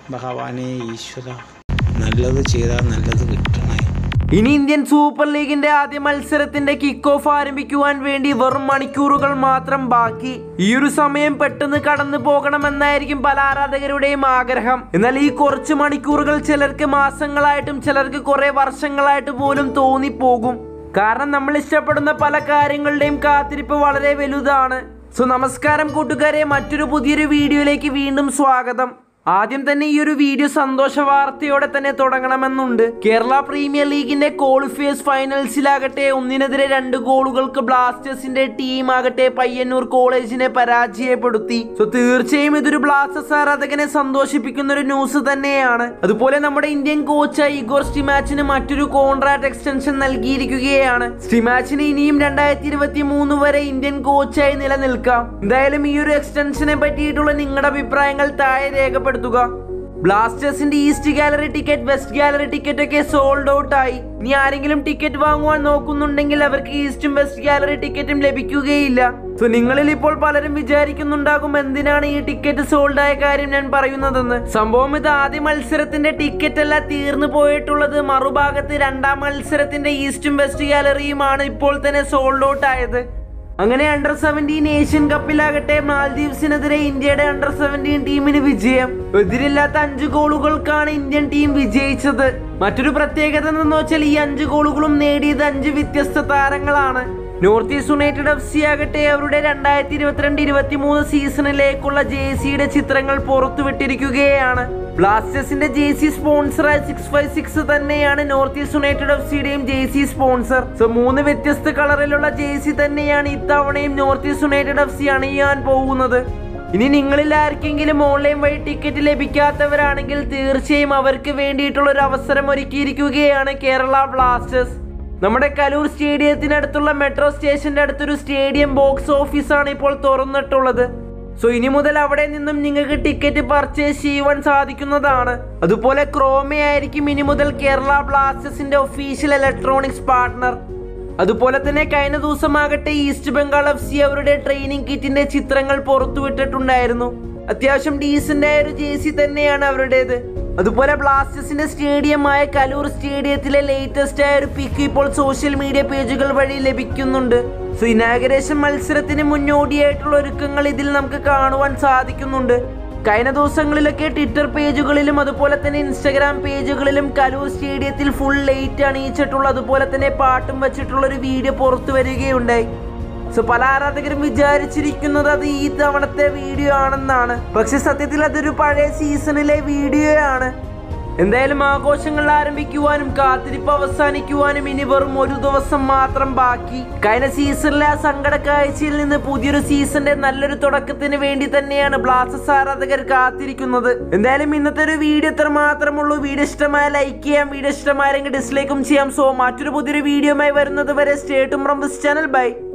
ഭഗവാനെ ഈശ്വര നല്ലത് ചെയ്താൽ നല്ലത് കിട്ടണേ ഇനി ഇന്ത്യൻ സൂപ്പർ ലീഗിന്റെ ആദ്യ മത്സരത്തിന്റെ കിക്ക് ഓഫ് ആരംഭിക്കുവാൻ വേണ്ടി വെറും മണിക്കൂറുകൾ മാത്രം ബാക്കി ഈ ഒരു സമയം പെട്ടെന്ന് കടന്നു പോകണമെന്നായിരിക്കും പല ആരാധകരുടെയും ആഗ്രഹം എന്നാൽ ഈ കുറച്ച് മണിക്കൂറുകൾ ചിലർക്ക് മാസങ്ങളായിട്ടും ചിലർക്ക് കുറെ വർഷങ്ങളായിട്ട് പോലും തോന്നിപ്പോകും കാരണം നമ്മൾ ഇഷ്ടപ്പെടുന്ന പല കാര്യങ്ങളുടെയും കാത്തിരിപ്പ് വളരെ വലുതാണ് സോ നമസ്കാരം കൂട്ടുകാരെ മറ്റൊരു പുതിയൊരു വീഡിയോയിലേക്ക് വീണ്ടും സ്വാഗതം ആദ്യം തന്നെ ഈ ഒരു വീഡിയോ സന്തോഷ വാർത്തയോടെ തന്നെ തുടങ്ങണമെന്നുണ്ട് കേരള പ്രീമിയർ ലീഗിന്റെ ക്വാളിഫയേഴ്സ് ഫൈനൽസിലാകട്ടെ ഒന്നിനെതിരെ രണ്ട് ഗോളുകൾക്ക് ബ്ലാസ്റ്റേഴ്സിന്റെ ടീം ആകട്ടെ പയ്യന്നൂർ കോളേജിനെ പരാജയപ്പെടുത്തി സോ തീർച്ചയായും ഇതൊരു ബ്ലാസ്റ്റേഴ്സ് ആരാധകനെ സന്തോഷിപ്പിക്കുന്ന ഒരു ന്യൂസ് തന്നെയാണ് അതുപോലെ നമ്മുടെ ഇന്ത്യൻ കോച്ചായ ഇഗോർ സ്റ്റിമാച്ചിന് മറ്റൊരു കോൺട്രാക്ട് എക്സ്റ്റൻഷൻ നൽകിയിരിക്കുകയാണ് സ്റ്റിമാച്ചിന് ഇനിയും രണ്ടായിരത്തി ഇരുപത്തി മൂന്ന് വരെ ഇന്ത്യൻ കോച്ചായി നിലനിൽക്കാം എന്തായാലും ഈ ഒരു എക്സ്റ്റൻഷനെ പറ്റിയിട്ടുള്ള നിങ്ങളുടെ അഭിപ്രായങ്ങൾ താഴെ രേഖപ്പെടുത്തുക ബ്ലാസ്റ്റേഴ്സിന്റെ east gallery ticket west gallery ticket ഒക്കെ സോൾഡ് ഔട്ട് ആയി ഇനി ആരെങ്കിലും ടിക്കറ്റ് വാങ്ങുവാൻ നോക്കുന്നുണ്ടെങ്കിൽ അവർക്ക് ഈസ്റ്റും വെസ്റ്റ് ഗാലറി ടിക്കറ്റും ലഭിക്കുകയില്ല സോ നിങ്ങളിൽ ഇപ്പോൾ പലരും വിചാരിക്കുന്നുണ്ടാകും എന്തിനാണ് ഈ ടിക്കറ്റ് സോൾഡ് ആയ കാര്യം ഞാൻ പറയുന്നതെന്ന് സംഭവം ഇത് ആദ്യ മത്സരത്തിന്റെ ടിക്കറ്റ് അല്ല തീർന്നു പോയിട്ടുള്ളത് മറുഭാഗത്ത് രണ്ടാം മത്സരത്തിന്റെ ഈസ്റ്റും വെസ്റ്റ് ഗാലറിയുമാണ് ഇപ്പോൾ തന്നെ സോൾഡ് ഔട്ട് ആയത് അങ്ങനെ അണ്ടർ സെവൻറ്റീൻ ഏഷ്യൻ കപ്പിലാകട്ടെ മാൽദീവ്സിനെതിരെ ഇന്ത്യയുടെ അണ്ടർ സെവൻറ്റീൻ ടീമിന് വിജയം എതിരില്ലാത്ത അഞ്ച് ഗോളുകൾക്കാണ് ഇന്ത്യൻ ടീം വിജയിച്ചത് മറ്റൊരു പ്രത്യേകത എന്ന് വെച്ചാൽ ഈ അഞ്ച് ഗോളുകളും നേടിയത് അഞ്ച് വ്യത്യസ്ത താരങ്ങളാണ് North East United F C ആകട്ടെ അവരുടെ രണ്ടായിരത്തി ഇരുപത്തിരണ്ട് ഇരുപത്തി മൂന്ന് സീസണിലേക്കുള്ള ജേസിയുടെ ചിത്രങ്ങൾ പുറത്തുവിട്ടിരിക്കുകയാണ് ബ്ലാസ്റ്റേഴ്സിന്റെ ജെ സി സ്പോൺസറായ സിക്സ് ഫൈവ് സിക്സ് തന്നെയാണ് നോർത്ത് ഈസ്റ്റ് യുണൈറ്റഡ് എഫ് സിയുടെയും ജെ സി സ്പോൺസർ സോ മൂന്ന് വ്യത്യസ്ത കളറിലുള്ള ജെ സി തന്നെയാണ് ഇത്തവണയും North East United F C അണിയാൻ പോകുന്നത് ഇനി നിങ്ങളിൽ ആർക്കെങ്കിലും ഓൺലൈൻ വഴി ടിക്കറ്റ് ലഭിക്കാത്തവരാണെങ്കിൽ തീർച്ചയായും അവർക്ക് വേണ്ടിയിട്ടുള്ള ഒരു അവസരം ഒരുക്കിയിരിക്കുകയാണ് കേരള ബ്ലാസ്റ്റേഴ്സ് നമ്മുടെ കലൂർ സ്റ്റേഡിയത്തിനടുത്തുള്ള മെട്രോ സ്റ്റേഷന്റെ അടുത്തൊരു സ്റ്റേഡിയം ബോക്സ് ഓഫീസാണ് ഇപ്പോൾ തുറന്നിട്ടുള്ളത് സോ ഇനി മുതൽ അവിടെ നിന്നും നിങ്ങൾക്ക് ടിക്കറ്റ് പർച്ചേസ് ചെയ്യുവാൻ സാധിക്കുന്നതാണ് അതുപോലെ ക്രോമ ആയിരിക്കും ഇനി മുതൽ കേരള ബ്ലാസ്റ്റേഴ്സിന്റെ ഒഫീഷ്യൽ ഇലക്ട്രോണിക്സ് പാർട്ട്ണർ അതുപോലെ തന്നെ കഴിഞ്ഞ ദിവസമാകട്ടെ ഈസ്റ്റ് ബംഗാൾ എഫ് സി അവരുടെ ട്രെയിനിങ് കിറ്റിന്റെ ചിത്രങ്ങൾ പുറത്തുവിട്ടിട്ടുണ്ടായിരുന്നു അത്യാവശ്യം ഡീസന്റ് ആയ ഒരു ജേസി തന്നെയാണ് അവരുടേത് അതുപോലെ ബ്ലാസ്റ്റേഴ്സിന്റെ സ്റ്റേഡിയമായ കലൂർ സ്റ്റേഡിയത്തിലെ ലേറ്റസ്റ്റ് ആയ ഒരു പിക്ക് ഇപ്പോൾ സോഷ്യൽ മീഡിയ പേജുകൾ വഴി ലഭിക്കുന്നുണ്ട് സോ ഇനാഗരേഷൻ മത്സരത്തിന് മുന്നോടിയായിട്ടുള്ള ഒരുക്കങ്ങൾ ഇതിൽ നമുക്ക് കാണുവാൻ സാധിക്കുന്നുണ്ട് കഴിഞ്ഞ ദിവസങ്ങളിലൊക്കെ ട്വിറ്റർ പേജുകളിലും അതുപോലെ തന്നെ ഇൻസ്റ്റഗ്രാം പേജുകളിലും കലൂർ സ്റ്റേഡിയത്തിൽ ഫുൾ ലൈറ്റ് അണിയിച്ചിട്ടുള്ള അതുപോലെ തന്നെ പാട്ടും വെച്ചിട്ടുള്ള ഒരു വീഡിയോ പുറത്തു വരികയുണ്ടായി സോ പല ആരാധകരും വിചാരിച്ചിരിക്കുന്നത് അത് ഈ തവണത്തെ വീഡിയോ ആണെന്നാണ് പക്ഷെ സത്യത്തിൽ അതൊരു പഴയ സീസണിലെ വീഡിയോ ആണ് എന്തായാലും ആഘോഷങ്ങൾ ആരംഭിക്കുവാനും കാത്തിരിപ്പ് അവസാനിക്കുവാനും ഇനി വെറും ഒരു ദിവസം മാത്രം ബാക്കി കഴിഞ്ഞ സീസണിലെ ആ സങ്കട കാഴ്ചയിൽ നിന്ന് പുതിയൊരു സീസണിന്റെ നല്ലൊരു തുടക്കത്തിന് വേണ്ടി തന്നെയാണ് ബ്ലാസ്റ്റേഴ്സ് ആരാധകർ കാത്തിരിക്കുന്നത് എന്തായാലും ഇന്നത്തെ ഒരു വീഡിയോ ഇത്ര മാത്രമുള്ളൂ വീഡിയോ ഇഷ്ടമായ ലൈക്ക് ചെയ്യാം വീഡിയോ ഇഷ്ടമായെങ്കിൽ ഡിസ്ലൈക്കും ചെയ്യാം സോ മറ്റൊരു പുതിയൊരു വീഡിയോയുമായി വരുന്നത് വരെ സ്റ്റേറ്റും റംബസ് ചാനൽ ബൈ